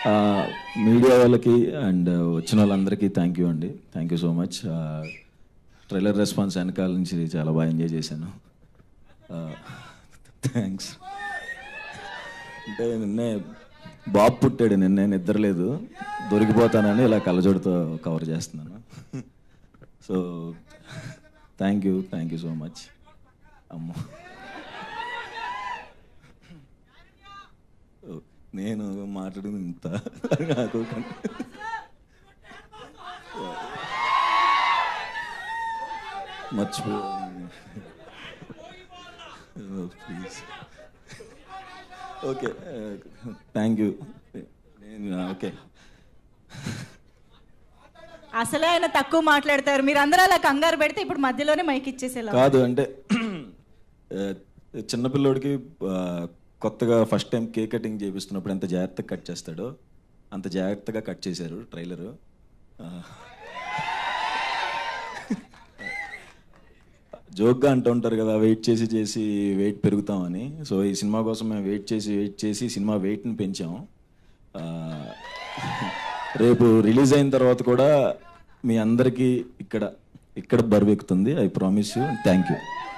media వాళ్ళకి and వచ్చిన వాళ్ళందరికీ థ్యాంక్ యూ అండి thank you so much trailer response వెనకాల నుంచి చాలా బాగా ఎంజాయ్ చేశాను థ్యాంక్స్ అంటే నిన్నే బాబు పుట్టాడు నిన్నే నిద్రలేదు దొరికిపోతానని ఇలా కళ్ళజోడుతో కవర్ చేస్తున్నాను so thank you thank you so much అమ్మో ఓ, నేను మాట్లాడింది ఇంత నాకు మర్చిపో ప్లీజ్ ఓకే థ్యాంక్ యూ నేను ఓకే అసలే ఆయన తక్కువ మాట్లాడతారు మీరు అందరూ అలా కంగారు పెడితే ఇప్పుడు మధ్యలోనే మైక్ ఇచ్చేసేలా కాదు అంటే ఆ, చిన్నపిల్లోడికి ఆ, కొత్తగా ఫస్ట్ టైం కేక్ కటింగ్ చేపిస్తున్నప్పుడు ఎంత జాగ్రత్తగా కట్ చేస్తాడో అంత జాగ్రత్తగా కట్ చేశారు ట్రైలర్ జోక్గా అంటూ ఉంటారు కదా వెయిట్ చేసి చేసి వెయిట్ పెరుగుతామని సో ఈ సినిమా కోసం మేము వెయిట్ చేసి వెయిట్ చేసి సినిమా వెయిట్ని పెంచాం ఆ, రేపు రిలీజ్ అయిన తర్వాత కూడా మీ అందరికీ ఇక్కడ ఇక్కడ బరువు ఎక్కుతుంది I promise you thank you